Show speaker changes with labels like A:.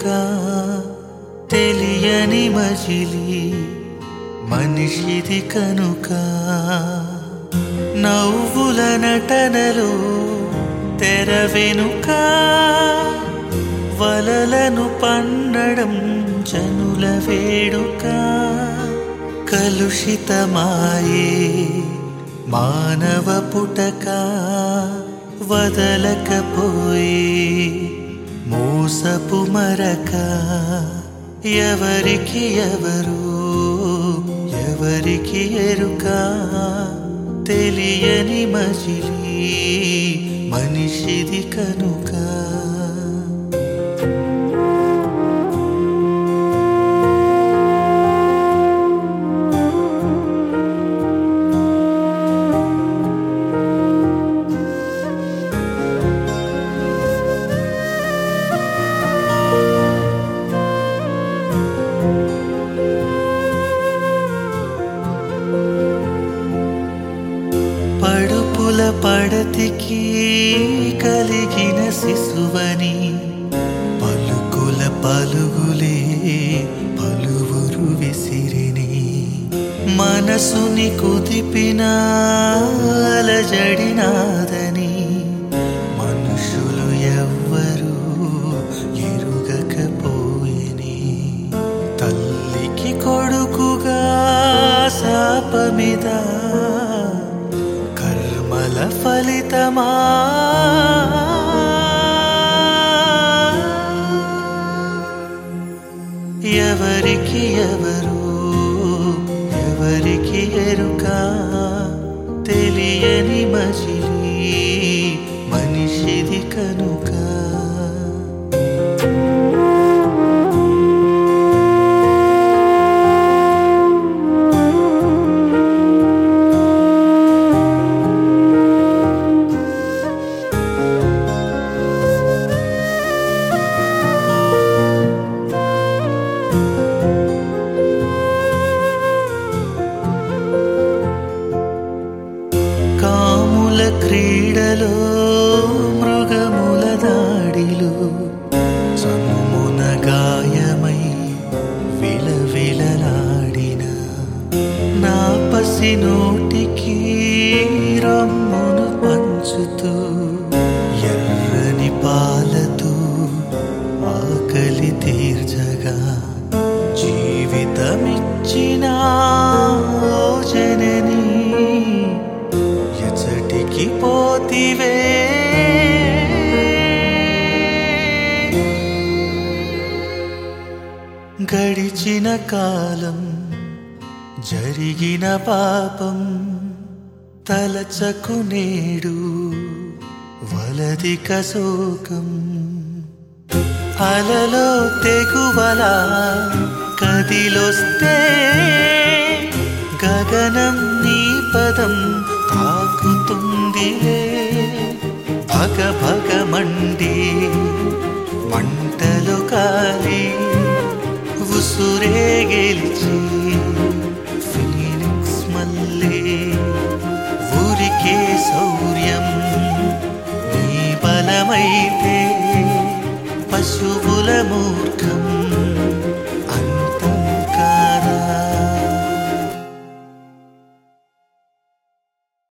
A: ఎరుక తెలియని మజిలి మనిషిది కనుక నవ్వుల నటనలో తెర వెనుక వలలను పన్నడం జనుల వేడుక కలుషితమాయే మానవ పుటక వదలకపోయే మోసపు మరక ఎవరికి ఎవరు ఎవరికి ఎరుక తెలియని మజిలి మనిషిది కనుక పడుపుల పడతికి కలిగిన శిశువని పలుకుల పలుగులే పలువురు విసిరిని మనసుని కుదిపిన అలజడినాదని మనుషులు ఎవ్వరూ ఎరుగకపోయని తల్లికి కొడుకుగా శాపమిదా కర్మల ఫలితమా ఎవరికి ఎవరు ఎవరికి ఎరుక తెలియని మజిలి మనిషిది కనుక కాముల క్రీడలో మృగముల దాడిలో చనుమున గాయమై విలవిలలాడిన నా పసి నోటికి రమ్మును పంచుతూ ఎర్రని పాలతో ఆకలి తీర్చగా జీవితమిచ్చిన ఓ జనని ఎచ్చటికి పోతివే గడిచిన కాలం జరిగిన పాపం తలచకు నేడు వలదిక శోకం అలలో తెగువలా కదిలొస్తే గగనం నీ పదం తాకుతుందిలే భగ భగ మండి మంటలు కాలి ఉసురే గెలిచి ఫీనిక్స్ మళ్ళీ ఊరికే శౌర్యం నీ బలమైతే పశువుల మూర్ఖం